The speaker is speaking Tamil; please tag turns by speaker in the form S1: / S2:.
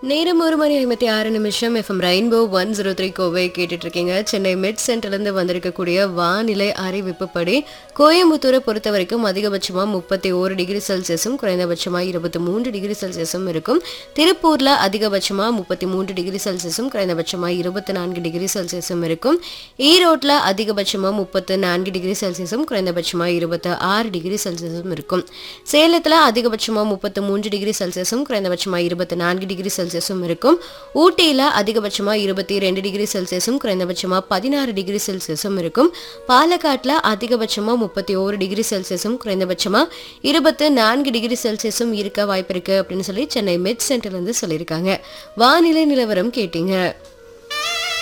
S1: நேரம் ஒரு மணி ஐம்பத்தி ஆறு நிமிஷம் FM rainbow one zero three Kovai கேட்டுட்டு இருக்கீங்க சென்னை மிட் சென்டர்லேருந்து வந்திருக்கக்கூடிய வானிலை அறிவிப்புப்படி கோயம்புத்தூரை பொறுத்த வரைக்கும் அதிகபட்சமாக முப்பத்தி ஓரு டிகிரி செல்சியஸும் குறைந்தபட்சமாக இருபத்தி மூன்று டிகிரி செல்சியஸும் இருக்கும் திருப்பூரில் அதிகபட்சமாக முப்பத்தி மூன்று டிகிரி செல்சியஸும் குறைந்தபட்சமாக இருபத்தி நான்கு டிகிரி செல்சியஸும் இருக்கும் ஈரோட்டில் அதிகபட்சமாக முப்பத்து நான்கு டிகிரி செல்சியஸும் குறைந்தபட்சமாக இருபத்தி ஆறு டிகிரி செல்சியஸும் இருக்கும் சேலத்தில் அதிகபட்சமாக முப்பத்து மூன்று டிகிரி செல்சியஸும் குறைந்தபட்சமாக இருபத்தி நான்கு டிகிரி செல்சியஸும் இருக்கும் ஊட்டியில் அதிகபட்சமாக இருபத்தி ரெண்டு டிகிரி செல்சியஸும் குறைந்தபட்சமாக பதினாறு டிகிரி செல்சியஸும் இருக்கும் பாலக்காட்டில் அதிகபட்சமாக முப்பத்தி ஓரு டிகிரி செல்சியஸும் குறைந்தபட்சமாக இருபத்து நான்கு டிகிரி செல்சியஸும் இருக்க வாய்ப்பு இருக்கு அப்படின்னு சொல்லி சென்னை மெட் சென்டர்லேருந்து சொல்லியிருக்காங்க வானிலை நிலவரம் கேட்டீங்க